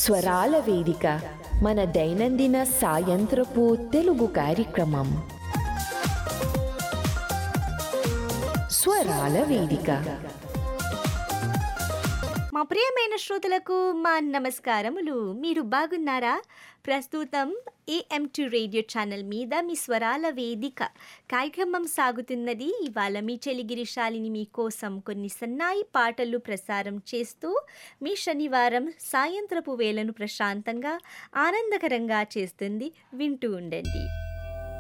స్వరాల వేదిక మన దైనందిన సాయంత్రపు తెలుగు కార్యక్రమం స్వరాల వేదిక మా ప్రియమైన శ్రోతలకు మా నమస్కారములు మీరు బాగున్నారా ప్రస్తుతం ఏఎం2 రేడియో ఛానల్ మీద మీ స్వరాల వేదిక కార్యక్రమం సాగుతున్నది ఇవాళ మీ చెలిగిరి శాలిని మీకోసం కొన్ని సన్నాయి పాటలు ప్రసారం చేస్తూ మీ శనివారం సాయంత్రపు వేళను ప్రశాంతంగా ఆనందకరంగా చేస్తుంది వింటూ ఉండండి